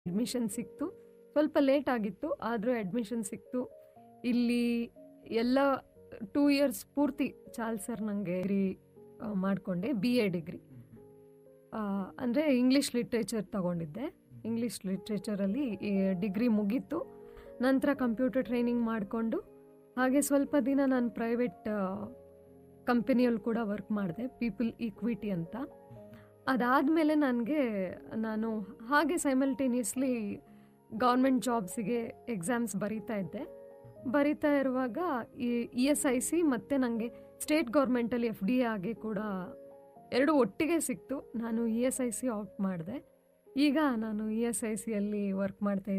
admission ಸಿಕ್ತು ಸ್ವಲ್ಪ late ಆಗಿತ್ತು ಆದರೂ ಅಡ್ಮಿಷನ್ ಸಿಕ್ತು ಇಲ್ಲಿ ಎಲ್ಲ ಟೂ ಇಯರ್ಸ್ ಪೂರ್ತಿ ಚಾಲ್ ಸರ್ ನನಗೆ ಡಿಗ್ರಿ ಮಾಡಿಕೊಂಡೆ ಬಿ ಎ ಡಿಗ್ರಿ ಅಂದರೆ ಇಂಗ್ಲೀಷ್ ಲಿಟ್ರೇಚರ್ ತಗೊಂಡಿದ್ದೆ ಇಂಗ್ಲೀಷ್ ಲಿಟ್ರೇಚರಲ್ಲಿ ಡಿಗ್ರಿ ಮುಗೀತು ನಂತರ ಕಂಪ್ಯೂಟರ್ ಟ್ರೈನಿಂಗ್ ಮಾಡಿಕೊಂಡು ಹಾಗೆ ಸ್ವಲ್ಪ ದಿನ ನಾನು ಪ್ರೈವೇಟ್ ಕಂಪನಿಯಲ್ಲಿ ಕೂಡ ವರ್ಕ್ ಮಾಡಿದೆ ಪೀಪಲ್ ಈಕ್ವಿಟಿ ಅಂತ ಅದಾದಮೇಲೆ ನನಗೆ ನಾನು ಹಾಗೆ ಸೈಮಲ್ಟೇನಿಯಸ್ಲಿ ಗೌರ್ಮೆಂಟ್ ಜಾಬ್ಸಿಗೆ ಎಕ್ಸಾಮ್ಸ್ ಬರೀತಾ ಇದ್ದೆ ಬರಿತಾ ಇರುವಾಗ ಇ ಎಸ್ ಐ ಸಿ ಮತ್ತು ನನಗೆ ಸ್ಟೇಟ್ ಗೌರ್ಮೆಂಟಲ್ಲಿ ಎಫ್ ಡಿ ಆಗಿ ಕೂಡ ಎರಡು ಒಟ್ಟಿಗೆ ಸಿಕ್ತು ನಾನು E S I C opt ಮಾಡಿದೆ ಈಗ ನಾನು ಇ ಎಸ್ ಐ ಸಿಯಲ್ಲಿ ವರ್ಕ್ ಮಾಡ್ತಾ